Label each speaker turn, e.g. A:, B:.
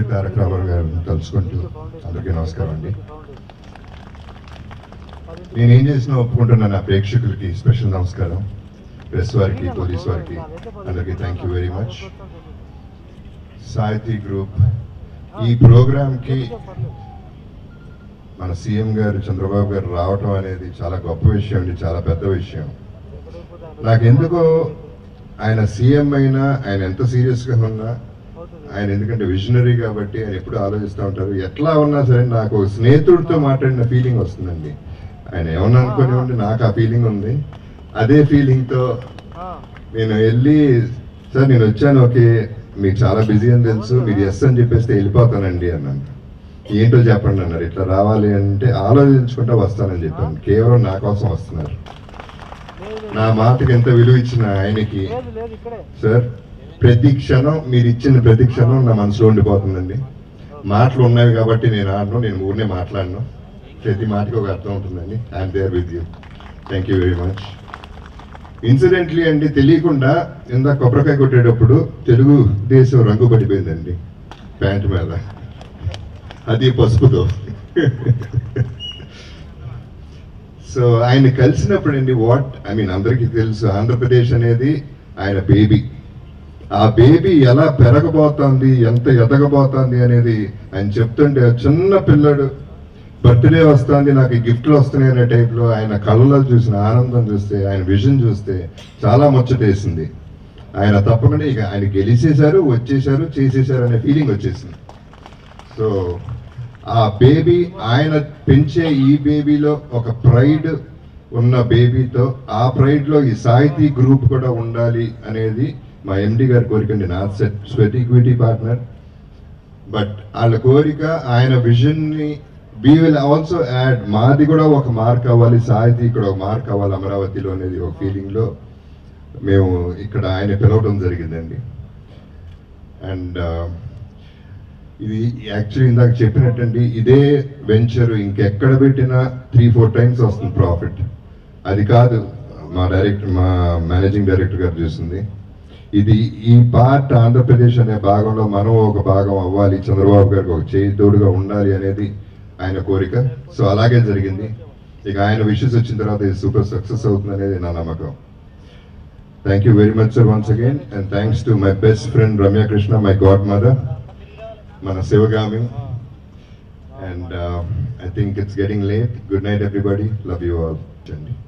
A: నందమూరి తారక రామారావు గారిని తలుచుకుంటూ అందరికీ నమస్కారం అండి నేనేం చేసినా ఒప్పుకుంటున్నా నా ప్రేక్షకులకి స్పెషల్ నమస్కారం ప్రెస్ వారికి పోలీస్ వారికి అందరికీ thank you very much Sahiti group ఈ ప్రోగ్రామ్కి మన సీఎం గారు చంద్రబాబు గారు రావటం అనేది చాలా గొప్ప విషయం అండి చాలా పెద్ద విషయం నాకెందుకో ఆయన సీఎం అయినా ఆయన ఎంత సీరియస్గా ఉన్నా ఆయన ఎందుకంటే విజనరీ కాబట్టి ఆయన ఎప్పుడు ఆలోచిస్తూ ఉంటారు ఎట్లా ఉన్నా సరే నాకు ఒక స్నేహితుడితో మాట్లాడిన ఫీలింగ్ వస్తుందండి ఆయన ఏమన్నా అనుకుని నాకు ఆ ఫీలింగ్ ఉంది అదే ఫీలింగ్తో నేను వెళ్ళి సార్ నేను వచ్చాను ఓకే మీకు చాలా బిజీ అని తెలుసు మీరు ఎస్ అని చెప్పేస్తే వెళ్ళిపోతానండి అన్నాను ఏంటో చెప్పండి అన్నారు ఇట్లా రావాలి అంటే ఆలోచించుకుంటా వస్తానని చెప్పాను కేవలం నా కోసం వస్తున్నారు నా మాటకి ఎంత విలువ ఇచ్చిన ఆయనకి సార్ ప్రతి క్షణం మీరు ఇచ్చిన ప్రతి క్షణం నా మనసులో ఉండిపోతుందండి మాటలు ఉన్నాయి కాబట్టి నేను ఆడను నేను ఊరినే మాట్లాడను ప్రతి మాటకి ఒక అర్థం ఉంటుందండి I'm there with you thank you very much incidentally అండి తెలియకుండా ఇందాక కొబ్బరికాయ కొట్టేటప్పుడు తెలుగు దేశం రంగు పడిపోయిందండి ప్యాంట్ మీద అది పసుపుతో సో ఆయన కలిసినప్పుడు అండి వాట్ ఐ మీన్ అందరికీ తెలుసు ఆంధ్రప్రదేశ్ అనేది ఆయన బేబీ ఆ బేబీ ఎలా పెరగబోతోంది ఎంత ఎదగబోతోంది అనేది ఆయన చెప్తుంటే ఆ చిన్న పిల్లడు బర్త్డే వస్తుంది నాకు గిఫ్ట్లు వస్తున్నాయి అనే టైప్లో ఆయన కళ్ళలో చూసిన ఆనందం చూస్తే ఆయన విజన్ చూస్తే చాలా ముచ్చటేసింది ఆయన తప్పకుండా ఇక ఆయన గెలిచేశారు వచ్చేసారు చేసేసారు అనే ఫీలింగ్ వచ్చేసింది సో ఆ బేబీ ఆయన పెంచే ఈ బేబీలో ఒక ప్రైడ్ ఉన్న బేబీతో ఆ ప్రైడ్ లో ఈ సాహితీ గ్రూప్ కూడా ఉండాలి అనేది మా ఎండి గారి కోరికండి నా స్వెట్ ఈక్విటీ పార్ట్నర్ బట్ వాళ్ళ కోరిక ఆయన విజన్ ని వీ విల్ ఆల్సో యాడ్ మాది కూడా ఒక మార్క్ అవ్వాలి సాహితీ ఇక్కడ ఒక మార్క్ అవ్వాలి అమరావతిలో అనేది ఒక ఫీలింగ్ లో మేము ఇక్కడ ఆయన పిలవడం జరిగిందండి అండ్ ఇది యాక్చువల్లీ ఇందాక చెప్పినట్టండి ఇదే వెంచర్ ఇంకెక్కడ పెట్టినా త్రీ ఫోర్ టైమ్స్ వస్తుంది ప్రాఫిట్ అది కాదు మా డైరెక్టర్ మా మేనేజింగ్ డైరెక్టర్ గారు చూసింది ఇది ఈ పార్ట్ ఆంధ్రప్రదేశ్ అనే భాగంలో మనం ఒక భాగం అవ్వాలి చంద్రబాబు గారికి ఒక చేయి తోడుగా ఉండాలి అనేది ఆయన కోరిక సో అలాగే జరిగింది ఇక ఆయన విషెస్ వచ్చిన తర్వాత ఇది సూపర్ సక్సెస్ అవుతుంది అనేది నా నమ్మకం thank you very much sir once again and thanks to my best friend Ramya Krishna my god mother మన Sivagami and I think it's getting late good night everybody love you all అండి